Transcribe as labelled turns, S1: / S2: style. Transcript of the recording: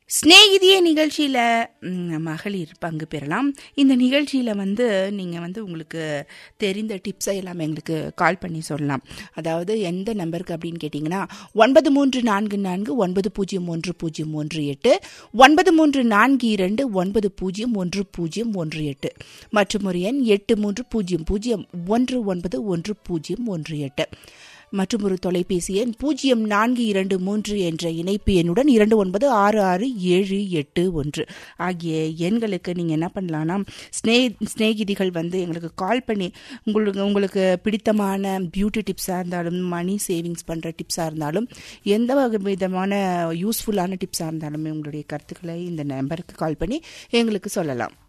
S1: ஸ்நேகிதிய நிகழ்ச்சியில் மகளிர் பங்கு பெறலாம் இந்த நிகழ்ச்சியில் வந்து நீங்கள் வந்து உங்களுக்கு தெரிந்த டிப்ஸை எல்லாம் எங்களுக்கு கால் பண்ணி சொல்லலாம் அதாவது எந்த நம்பருக்கு அப்படின்னு கேட்டிங்கன்னா ஒன்பது மூன்று நான்கு நான்கு ஒன்பது பூஜ்ஜியம் ஒன்று பூஜ்ஜியம் ஒன்று எட்டு ஒன்பது மூன்று நான்கு இரண்டு ஒன்பது பூஜ்ஜியம் ஒன்று பூஜ்ஜியம் ஒன்று எட்டு மற்றும் ஒரு எண் எட்டு மூன்று பூஜ்ஜியம் பூஜ்ஜியம் ஒன்று ஒன்பது ஒன்று பூஜ்ஜியம் ஒன்று எட்டு மற்றும் ஒரு தொலைபேசி எண் பூஜ்ஜியம் நான்கு இரண்டு மூன்று என்ற இணைப்பு எண்ணுடன் இரண்டு ஒன்பது ஆறு ஆறு ஏழு எட்டு ஒன்று ஆகிய எண்களுக்கு நீங்கள் என்ன பண்ணலான்னா ஸ்னே ஸ்நேகிதிகள் வந்து எங்களுக்கு கால் பண்ணி உங்களுக்கு உங்களுக்கு பிடித்தமான பியூட்டி டிப்ஸாக இருந்தாலும் மணி சேவிங்ஸ் பண்ணுற டிப்ஸாக இருந்தாலும் எந்த வகை விதமான யூஸ்ஃபுல்லான டிப்ஸாக இருந்தாலும் உங்களுடைய கருத்துக்களை இந்த நம்பருக்கு கால் பண்ணி எங்களுக்கு சொல்லலாம்